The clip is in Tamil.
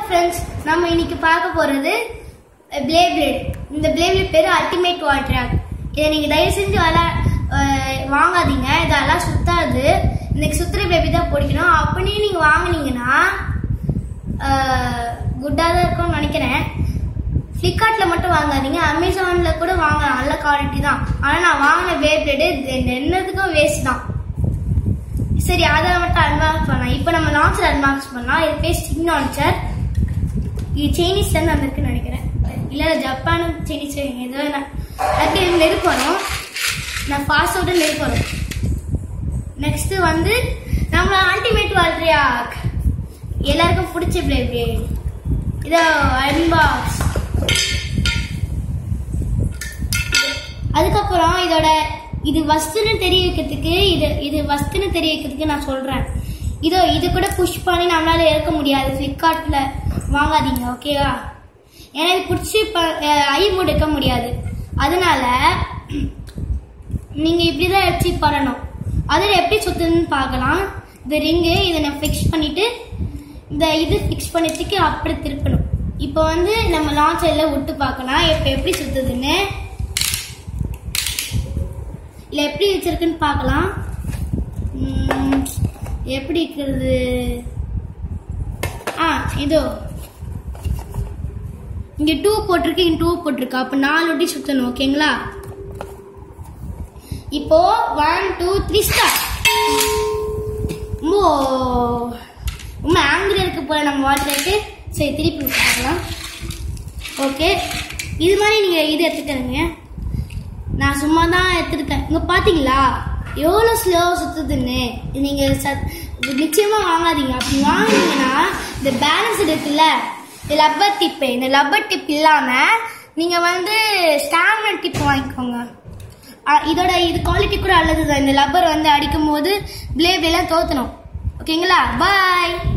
ஃப்ரெண்ட்ஸ் நம்ம இன்னைக்கு பார்க்க போறது பிளே பிளேட் இந்த பிளே பிளேட் பேரு அல்டிமேட் வால் ட்ராக் இதை நீங்க தயவு செஞ்சு விளா அஹ் வாங்காதீங்க இதெல்லாம் சுத்தாது இன்னைக்கு சுத்துற பேபி தான் பிடிக்கணும் அப்படியே நீங்க வாங்குனீங்கன்னா குட்டாக தான் இருக்கும்னு நினைக்கிறேன் ஃப்ளிப்கார்ட்ல மட்டும் வாங்காதீங்க அமேசான்ல கூட வாங்கலாம் நல்ல குவாலிட்டி தான் ஆனா நான் வாங்கின பே பிளேடு என்னதுக்கும் வேஸ்ட் தான் சரி அதை மட்டும் அன்பாக்ஸ் பண்ணலாம் இப்போ நம்ம லான்ச்சர் அன்பாக்ஸ் பண்ணலாம் இது பேர் ஸ்டிங் லான்ச்சர் இது சைனீஸ் தான் வந்திருக்குன்னு நினைக்கிறேன் இல்லை ஜப்பானும் சைனீஸ் ஏதோ நான் அதுக்கு இது நெருப்பு வரும் நான் ஃபாஸ்டோட நெருப்பு வரும் நெக்ஸ்ட் வந்து நம்ம அல்டிமேட் வாழ்றியா எல்லாருக்கும் பிடிச்ச பிளே இதோ அன்பாக்ஸ் அதுக்கப்புறம் இதோட இது வஸ்துன்னு தெரிய வைக்கிறதுக்கு இது இது வஸ்துன்னு தெரிய வைக்கிறதுக்கு நான் சொல்றேன் இதோ இது கூட புஷ் பண்ணி நம்மளால எடுக்க முடியாது ஃப்ளிப்கார்ட்ல வாங்காதீங்க ஓகேவா எனக்கு பிடிச்சி ஐ மூட் எடுக்க முடியாது அதனால நீங்க இப்படிதான் வச்சு பண்ணணும் அதில் எப்படி சுத்துதுன்னு பார்க்கலாம் இந்த ரிங்கு இதை நான் ஃபிக்ஸ் பண்ணிட்டு இந்த இது ஃபிக்ஸ் பண்ணதுக்கு அப்படி திருப்பணும் இப்போ வந்து நம்ம லான்ச்சரில் விட்டு பார்க்கலாம் இப்போ எப்படி சுத்துதுன்னு இல்லை எப்படி வச்சிருக்குன்னு பார்க்கலாம் உம், எப்படி இருக்கிறது ஆ இதோ இங்க டூ போட்டிருக்கு இங்க டூ போட்டிருக்கு அப்ப நாலு வாட்டி சுத்தணும் ஓகேங்களா இப்போ ஒன் டூ த்ரீ ஸ்டார் ரொம்ப ரொம்ப ஆங்கிரி இருக்கு போல நம்ம வாட்டருக்கு சரி திருப்பி விட்டு பார்க்கலாம் ஓகே இது மாதிரி நீங்க இது எடுத்துக்கிறீங்க நான் சும்மா தான் எடுத்துருக்கேன் இங்க பாத்தீங்களா எவ்வளோ ஸ்லோ சுத்துதுன்னு இது நீங்க ச- இது நிச்சயமா வாங்காதீங்க அப்படி வாங்குனீங்கன்னா இந்த பேலன்ஸ் இருக்குல்ல இந்த லப்பர் டிப்பு இந்த லப்பர் டிப் இல்லாம நீங்க வந்து ஸ்டாமினல் டிப் வாங்கிக்கோங்க அ, இதோட இது குவாலிட்டி கூட நல்லது தான் இந்த லப்பர் வந்து அடிக்கும் போது பிளேட் எல்லாம் தோத்தணும் ஓகேங்களா பாய்